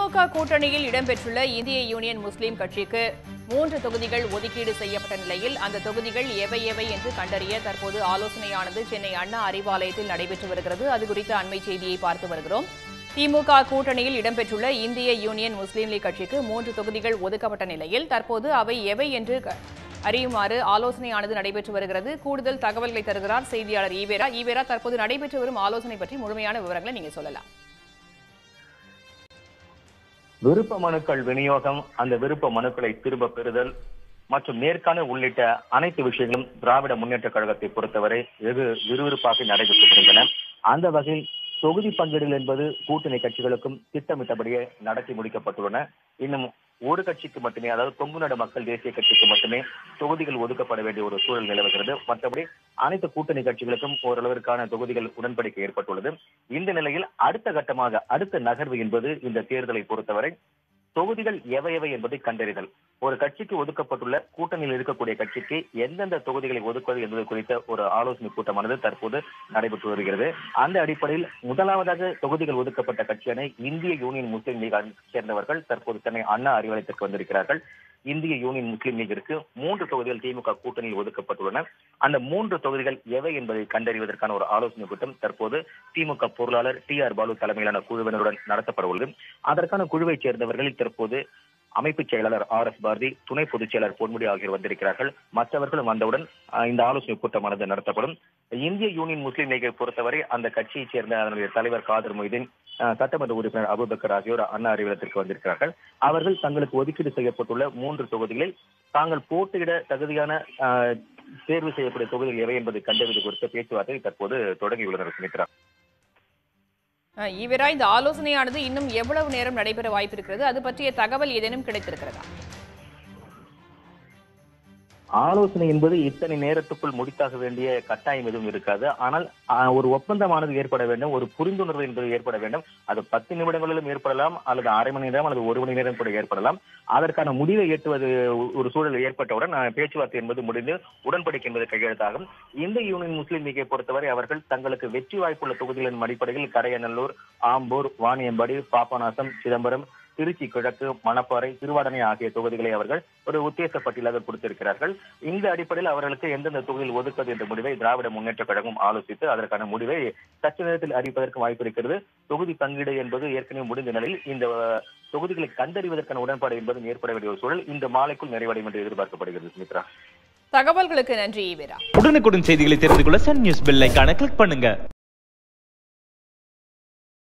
திமுக கூட்டணியில் இடம்பெற்றுள்ள இந்திய யூனியன் முஸ்லீம் கட்சிக்கு மூன்று தொகுதிகள் ஒதுக்கீடு செய்யப்பட்ட நிலையில் அந்த தொகுதிகள் எவை எவை என்று கண்டறிய தற்போது ஆலோசனையானது சென்னை அண்ணா அறிவாலயத்தில் நடைபெற்று வருகிறது அது குறித்த அண்மை செய்தியை பார்த்து வருகிறோம் திமுக கூட்டணியில் இடம்பெற்றுள்ள இந்திய யூனியன் முஸ்லீம் லீக் கட்சிக்கு மூன்று தொகுதிகள் ஒதுக்கப்பட்ட நிலையில் தற்போது அவை எவை என்று க- அறியுமாறு ஆலோசனையானது நடைபெற்று வருகிறது கூடுதல் தகவல்களை தருகிறார் செய்தியாளர் ஈவேரா ஈவேரா தற்போது நடைபெற்று வரும் ஆலோசனை பற்றி முழுமையான விவரங்களை நீங்க சொல்லலாம் விருப்ப மனுக்கள் விநியோகம் அந்த விருப்ப மனுக்களை திரும்ப பெறுதல் மற்றும் நேர்காணல் உள்ளிட்ட அனைத்து விஷயங்களும் திராவிட முன்னேற்ற கழகத்தை பொறுத்தவரை வெகு விறுவிறுப்பாக நடைபெற்று வருகின்றன அந்த வகையில் தொகுதி பங்கீடுகள் என்பது கூட்டணி கட்சிகளுக்கும் திட்டமிட்டபடியே நடத்தி முடிக்கப்பட்டுள்ளன இன்னும் ஒரு கட்சிக்கு மட்டுமே அதாவது கொங்கு நாடு மக்கள் தேசிய கட்சிக்கு மட்டுமே தொகுதிகள் ஒதுக்கப்பட வேண்டிய ஒரு சூழல் நிலவுகிறது மற்றபடி அனைத்து கூட்டணி கட்சிகளுக்கும் ஓரளவிற்கான தொகுதிகள் உடன்படிக்கை ஏற்பட்டுள்ளது இந்த நிலையில் அடுத்த கட்டமாக அடுத்த நகர்வு என்பது இந்த தேர்தலை பொறுத்தவரை தொகுதிகள் எவை எவை என்பதை கண்டறிதல் ஒரு கட்சிக்கு ஒதுக்கப்பட்டுள்ள கூட்டணியில் இருக்கக்கூடிய கட்சிக்கு எந்தெந்த தொகுதிகளை ஒதுக்குவது என்பது குறித்த ஒரு ஆலோசனை கூட்டமானது தற்போது நடைபெற்று வருகிறது அந்த அடிப்படையில் முதலாவதாக தொகுதிகள் ஒதுக்கப்பட்ட கட்சியான இந்திய யூனியன் முஸ்லீம் லீக் சேர்ந்தவர்கள் தற்போது சென்னை அண்ணா அறிவாலயத்திற்கு வந்திருக்கிறார்கள் இந்திய யூனியன் முஸ்லீம் லீகிற்கு மூன்று தொகுதிகள் திமுக கூட்டணியில் ஒதுக்கப்பட்டுள்ளன அந்த மூன்று தொகுதிகள் எவை என்பதை கண்டறிவதற்கான ஒரு ஆலோசனை கூட்டம் தற்போது திமுக பொருளாளர் டி ஆர் பாலு தலைமையிலான குழுவினருடன் நடத்தப்பட உள்ளது அதற்கான குழுவைச் சேர்ந்தவர்களில் தற்போது அமைப்புச் செயலாளர் ஆர் எஸ் பாரதி துணை பொதுச் செயலாளர் பொன்முடி ஆகியோர் வந்திருக்கிறார்கள் மற்றவர்களும் வந்தவுடன் அஹ், இந்த ஆலோசனை கூட்டமானது நடத்தப்படும் இந்திய யூனியன் முஸ்லீம் லீகை பொறுத்தவரை அந்த கட்சியைச் சேர்ந்த அதனுடைய தலைவர் காதர் மொய்தீன் அஹ், சட்டமன்ற உறுப்பினர் அபுபக்கர் ஆகியோர் அண்ணா அறிவிலத்திற்கு வந்திருக்கிறார்கள் அவர்கள் தங்களுக்கு ஒதுக்கீடு செய்யப்பட்டுள்ள மூன்று தொகுதிகளில் தாங்கள் போட்டியிட தகுதியான அஹ், தேர்வு செய்யக்கூடிய தொகுதிகள் எவை என்பதை கண்டறிவது குறித்த பேச்சுவார்த்தை தற்போது தொடங்கியுள்ளனர் சுமித்ரா அஹ், ஈவேரா இந்த ஆலோசனையானது இன்னும் எவ்வளவு நேரம் நடைபெற வாய்ப்பு இருக்கிறது அது பற்றிய தகவல் ஏதேனும் கிடைத்திருக்கிறதா ஆலோசனை என்பது இத்தனை நேரத்துக்குள் முடித்தாக வேண்டிய கட்டாயம் எதுவும் இருக்காது ஆனால் ஆஹ், ஒரு ஒப்பந்தமானது ஏற்பட வேண்டும் ஒரு புரிந்துணர்வு என்பது ஏற்பட வேண்டும் அது பத்து நிமிடங்களிலும் ஏற்படலாம் அல்லது அரை மணி நேரம் அல்லது ஒரு மணி நேரம் கூட ஏற்படலாம் அதற்கான முடிவை எட்டுவது ஒ- ஒரு சூழல் ஏற்பட்டவுடன் ஆஹ், பேச்சுவார்த்தை என்பது முடிந்து உடன்படிக்கை என்பது கையெழுத்தாகும் இந்த யூனியன் முஸ்லீம் லீகை பொறுத்தவரை அவர்கள் தங்களுக்கு வெற்றி வாய்ப்புள்ள தொகுதிகளின் அடிப்படையில் கடையநல்லூர் ஆம்பூர் வாணியம்பாடி பாபநாசம் சிதம்பரம் திருச்சி கிழக்கு மணப்பாறை திருவாடனை ஆகிய தொகுதிகளை அவர்கள் ஒரு உத்தேச பட்டியலாக கொடுத்திருக்கிறார்கள் இந்த அடிப்படையில் அவர்களுக்கு எந்தெந்த தொகுதியில் ஒதுக்குவது என்ற முடிவை திராவிட முன்னேற்ற கழகம் ஆலோசித்து அதற்கான முடிவை சற்று நேரத்தில் அறிவிப்பதற்கு வாய்ப்பு இருக்கிறது தொகுதி பங்கீடு என்பது ஏற்கனவே முடிந்த நிலையில் இந்த அஹ், தொகுதிகளை கண்டறிவதற்கான உடன்பாடு என்பதும் ஏற்பட வேண்டிய ஒரு சூழல் இந்த மாலைக்குள் நிறைவடையும் என்று எதிர்பார்க்கப்படுகிறது சுமித்ரா தகவல்களுக்கு நன்றி ஈவேரா உடனுக்குடன் செய்திகளை தெரிந்து கொள்ள சன் நியூஸ் பெல் ஐகானை கிளிக் பண்ணுங்க